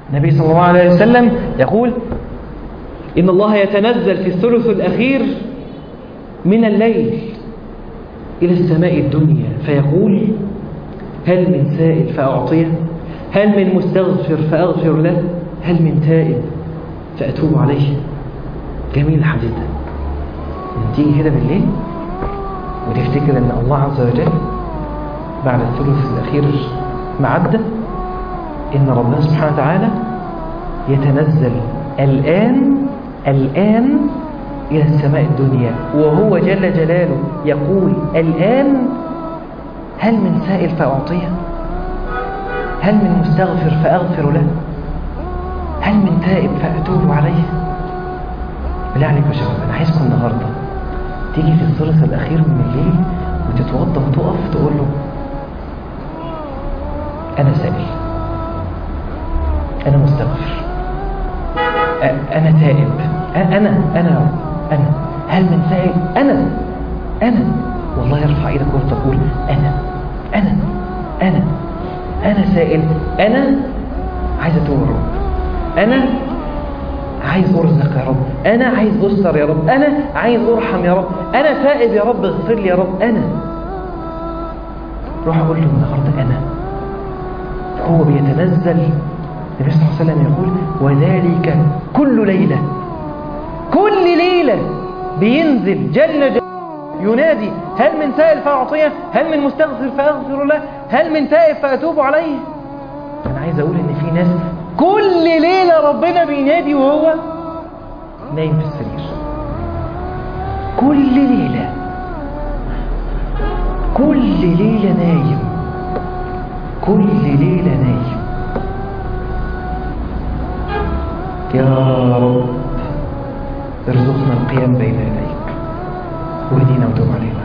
النبي صلى الله عليه وسلم يقول إن الله يتنزل في الثلث الأخير من الليل إلى السماء الدنيا فيقول هل من سائل فأعطيه هل من مستغفر فأغفر له هل من تائب فأتوب عليه جميل الحديث ده تيجي كده بالليل وتفتكر أن الله عز وجل بعد الثلث الأخير معدة إن ربنا سبحانه وتعالى يتنزل الآن الآن إلى السماء الدنيا وهو جل جلاله يقول الآن هل من سائل فأعطيه هل من مستغفر فأغفر له هل من تائب فأتوب عليه بالله عليكم يا شباب أنا عايزكم النهاردة تيجي في الثلث الأخير من الليل وتتوضى وتقف تقول له أنا سائل أنا مستغفر أنا تائب أنا أنا أنا هل من سائل أنا أنا والله ارفع ايدك وتقول أنا أنا أنا أنا سائل أنا عايز أتوب يا رب أنا عايز أرزق يا رب أنا عايز أستر يا رب أنا عايز أرحم يا رب أنا تائب يا رب اغفر لي يا رب أنا روح أقول له النهاردة أنا هو بيتنزل النبي صلى الله عليه وسلم يقول وذلك كل ليلة كل ليلة بينزل جل جلاله ينادي هل من سائل فأعطيه هل من مستغفر فأغفر له هل من تائب فأتوب عليه أنا عايز أقول إن في ناس كل ليلة ربنا بينادي وهو نايم في السرير كل ليلة كل ليلة نايم كل ليلة نايم يا رب ارزقنا القيام بين يديك واهدينا وتوب علينا